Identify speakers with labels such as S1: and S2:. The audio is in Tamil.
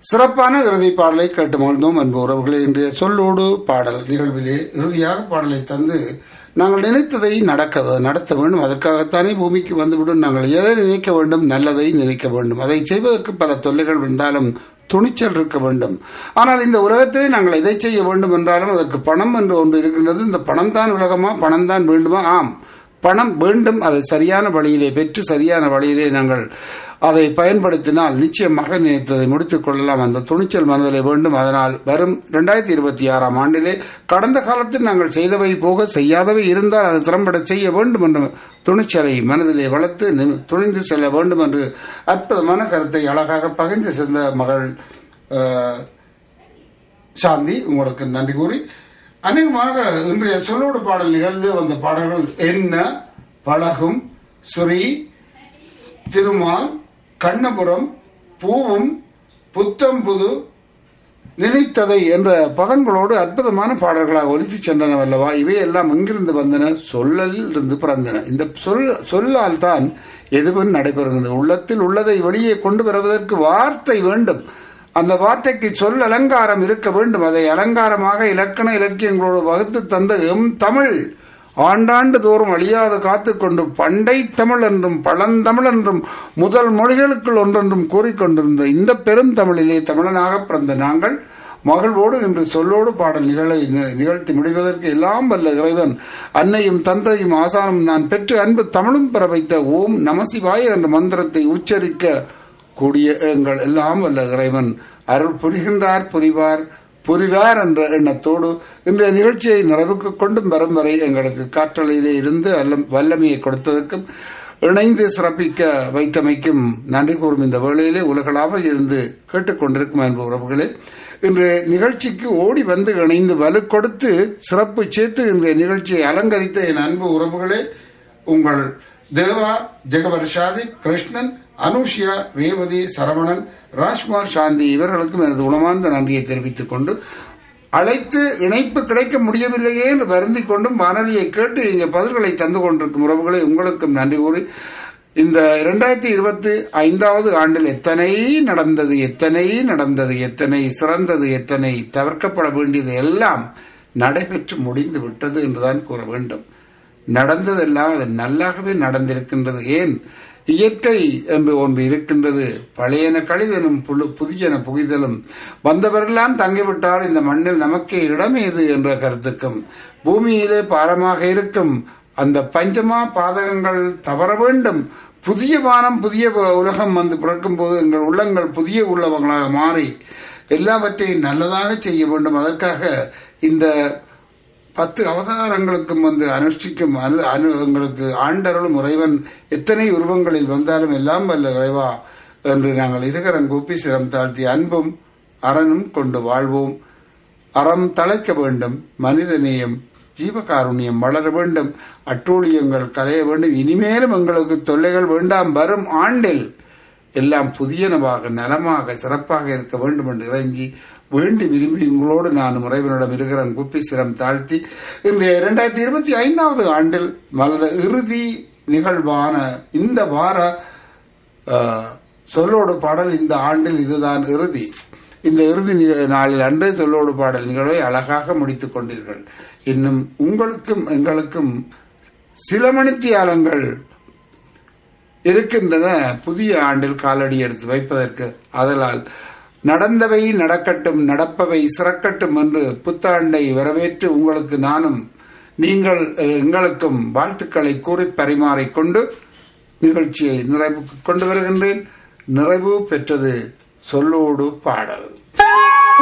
S1: சிறப்பான இறுதி பாடலை கேட்டு மகிழ்ந்தோம் அன்பு உறவுகளே இன்றைய சொல்லோடு பாடல் நிகழ்விலே இறுதியாக பாடலை தந்து நாங்கள் நினைத்ததை நடக்க நடத்த வேண்டும் அதற்காகத்தானே பூமிக்கு வந்துவிடும் நாங்கள் எதை நினைக்க வேண்டும் நல்லதை நினைக்க வேண்டும் அதை செய்வதற்கு பல தொல்லைகள் வந்தாலும் துணிச்சல் இருக்க வேண்டும் ஆனால் இந்த உலகத்திலே நாங்கள் எதை செய்ய வேண்டும் என்றாலும் அதற்கு பணம் என்று ஒன்று இருக்கின்றது இந்த பணம் தான் உலகமா பணம் தான் வேண்டுமா ஆம் பணம் வேண்டும் அதை சரியான வழியிலே பெற்று சரியான வழியிலே நாங்கள் அதை பயன்படுத்தினால் நிச்சயமாக நினைத்ததை முடித்துக் கொள்ளலாம் அந்த துணிச்சல் மனதிலே வேண்டும் அதனால் வரும் இரண்டாயிரத்தி இருபத்தி ஆறாம் ஆண்டிலே கடந்த காலத்தில் நாங்கள் செய்தவை போக செய்யாதவை இருந்தால் அதை திறம்பட செய்ய வேண்டும் என்ற துணிச்சலை மனதிலே வளர்த்து நி- துணிந்து செல்ல வேண்டும் என்று அற்புதமான கருத்தை அழகாக பகிர்ந்து சென்ற மகள் அஹ், சாந்தி உங்களுக்கு நன்றி கூறி அநேகமாக இன்றைய சொல்லோடு பாடல் நிகழ்வில் வந்த பாடல்கள் என்ன பழகும் சுரி திருமால் கண்ணபுரம் பூவும் புத்தம்புது நினைத்ததை என்ற பதங்களோடு அற்புதமான பாடல்களாக ஒலித்து சென்றன அல்லவா இவையெல்லாம் எங்கிருந்து வந்தன சொல்லலில் இருந்து பிறந்தன இந்த சொல் சொல்லால் தான் எதுவும் நடைபெறுகிறது உள்ளத்தில் உள்ளதை வெளியே கொண்டு வருவதற்கு வார்த்தை வேண்டும் அந்த வார்த்தைக்கு சொல் அலங்காரம் இருக்க வேண்டும் அதை அலங்காரமாக இலக்கண இலக்கியங்களோடு வகுத்து தந்த எம் தமிழ் ஆண்டாண்டு தோறும் அழியாது காத்துக்கொண்டு பண்டை தமிழ் என்றும் பழந்தமிழ் என்றும் முதல் மொழிகளுக்குள் ஒன்றென்றும் கூறிக்கொண்டிருந்த இந்த பெரும் தமிழிலே தமிழனாக பிறந்த நாங்கள் மகிழ்வோடு இன்று சொல்லோடு பாடல் நிகழ நிகழ்த்தி முடிவதற்கு எல்லாம் வல்ல இறைவன் அன்னையும் தந்தையும் ஆசானும் நான் பெற்று அன்பு தமிழும் பெற வைத்த ஓம் நமசிவாய என்ற மந்திரத்தை உச்சரிக்க கூடிய எங்கள் எல்லாம் வல்ல இறைவன் அருள் புரிகின்றார் புரிவார் புரிவார் என்ற எண்ணத்தோடு இன்றைய நிகழ்ச்சியை நிறைவுக்கு கொண்டும் வரும் வரை எங்களுக்கு காற்றலையிலே இருந்து அல்லம் வல்லமையை கொடுத்ததற்கும் இணைந்து சிறப்பிக்க வைத்தமைக்கும் நன்றி கூறும் இந்த வேளையிலே உலகளாக இருந்து கேட்டுக்கொண்டிருக்கும் அன்பு உறவுகளே இன்று நிகழ்ச்சிக்கு ஓடி வந்து இணைந்து வலு கொடுத்து சிறப்பு சேர்த்து இன்றைய நிகழ்ச்சியை அலங்கரித்த என் அன்பு உறவுகளே உங்கள் தேவா ஜெகவர்ஷாதி கிருஷ்ணன் அனுஷியா ரேவதி சரவணன் ராஜ்குமார் சாந்தி இவர்களுக்கும் எனது உணவார்ந்த நன்றியை தெரிவித்துக் கொண்டு அழைத்து இணைப்பு கிடைக்க முடியவில்லையே என்று வருந்திக் கொண்டும் வானொலியை கேட்டு இங்கே பதில்களை தந்து கொண்டிருக்கும் உறவுகளை உங்களுக்கும் நன்றி கூறி இந்த இரண்டாயிரத்தி இருபத்தி ஐந்தாவது ஆண்டில் எத்தனை நடந்தது எத்தனை நடந்தது எத்தனை சிறந்தது எத்தனை தவிர்க்கப்பட வேண்டியது எல்லாம் நடைபெற்று முடிந்து விட்டது என்றுதான் கூற வேண்டும் நடந்ததெல்லாம் அது நல்லாகவே நடந்திருக்கின்றது ஏன் இயற்கை என்று ஒன்று இருக்கின்றது பழையன கழிதலும் புழு புதியன புகிதலும் வந்தவர்களாம் தங்கிவிட்டால் இந்த மண்ணில் நமக்கே இடமேது என்ற கருத்துக்கும் பூமியிலே பாரமாக இருக்கும் அந்த பஞ்சமா பாதகங்கள் தவற வேண்டும் புதிய வானம் புதிய ப- உலகம் வந்து பிறக்கும் போது எங்கள் உள்ளங்கள் புதிய உள்ளவங்களாக மாறி எல்லாவற்றையும் நல்லதாக செய்ய வேண்டும் அதற்காக இந்த பத்து அவதாரங்களுக்கும் வந்து அனுஷ்டிக்கும் அனு அனு எங்களுக்கு ஆண்டருளும் இறைவன் எத்தனை உருவங்களில் வந்தாலும் எல்லாம் வல்ல இறைவா என்று நாங்கள் இருகரம் கூப்பி சிரம் தாழ்த்தி அன்பும் அறனும் கொண்டு வாழ்வோம் அறம் தழைக்க வேண்டும் மனிதநேயம் ஜீவகாருண்யம் வளர வேண்டும் அட்டூழியங்கள் கலைய வேண்டும் இனிமேலும் எங்களுக்கு தொல்லைகள் வேண்டாம் வரும் ஆண்டில் எல்லாம் புதியனவாக நலமாக சிறப்பாக இருக்க வேண்டும் என்று இறைஞ்சி வேண்டி விரும்பி உங்களோடு நான் இறைவனிடம் இருக்கிறேன் குப்பி சிரம் தாழ்த்தி இன்றைய இரண்டாயிரத்தி இருபத்தி ஐந்தாவது ஆண்டில் மலத இறுதி நிகழ்வான இந்த வார ஆஹ், சொல்லோடு பாடல் இந்த ஆண்டில் இதுதான் இறுதி இந்த இறுதி நிக- நாளில் அன்றே சொல்லோடு பாடல் நிகழ்வை அழகாக முடித்துக் கொண்டீர்கள் இன்னும் உங்களுக்கும் எங்களுக்கும் சில மணித்தியாலங்கள் இருக்கின்றன புதிய ஆண்டில் காலடி எடுத்து வைப்பதற்கு அதனால் நடந்தவை நடக்கட்டும் நடப்பவை சிறக்கட்டும் என்று புத்தாண்டை வரவேற்று உங்களுக்கு நானும் நீங்கள் அஹ், எங்களுக்கும் வாழ்த்துக்களை கூறி பரிமாறிக்கொண்டு நிகழ்ச்சியை நிறைவுக்கு கொண்டு வருகின்றேன் நிறைவு பெற்றது சொல்லோடு பாடல்